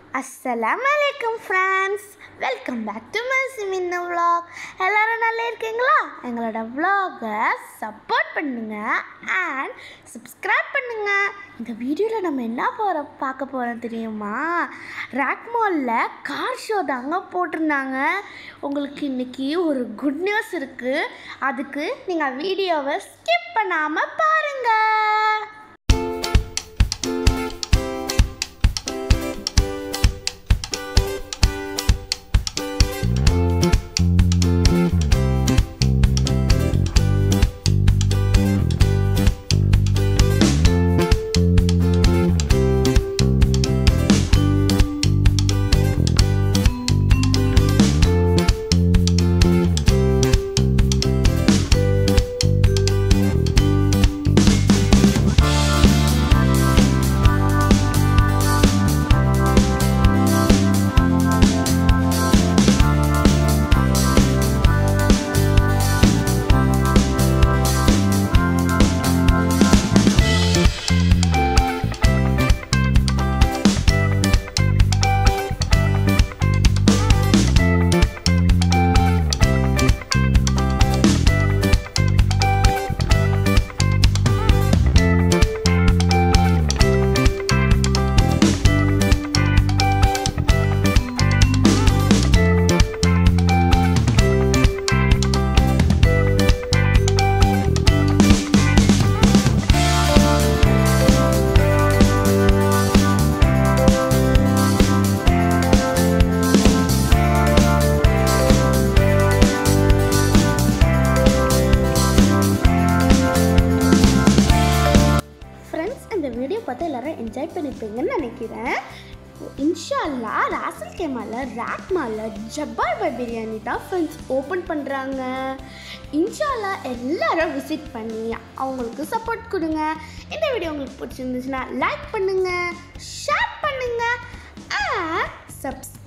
அஸ்ஸலாம் அலைக்கும் friends welcome back to மசி மின்ன vlog எல்லாரும் நல்லா இருக்கீங்களா எங்களோட vlog-அ சப்போர்ட் பண்ணுங்க அண்ட் சப்ஸ்கிரைப் பண்ணுங்க இந்த வீடியோவில் நம்ம என்ன போகிற பார்க்க போகிறோம் தெரியுமா ராக் மாலில் கார் ஷோ தாங்க போட்டிருந்தாங்க உங்களுக்கு இன்னைக்கு ஒரு குட் நியூஸ் இருக்குது அதுக்கு நீங்கள் வீடியோவை ஸ்கிப் பண்ணாமல் பாருங்கள் ஃப்ரெண்ட்ஸ் இந்த வீடியோ பார்த்து எல்லாரும் என்ஜாய் பண்ணியிருப்பீங்கன்னு நினைக்கிறேன் இன்ஷா அல்லா ராசல் கேமால ராக் மால ஜப்பார் பாய் பிரியாணி தான் ஃப்ரெண்ட்ஸ் ஓப்பன் பண்ணுறாங்க இன்ஷா அல்லா எல்லாரும் விசிட் பண்ணி அவங்களுக்கு சப்போர்ட் கொடுங்க இந்த வீடியோ உங்களுக்கு பிடிச்சிருந்துச்சுன்னா லைக் பண்ணுங்கள் ஷேர் பண்ணுங்கள் சப்ஸ்கிரைப்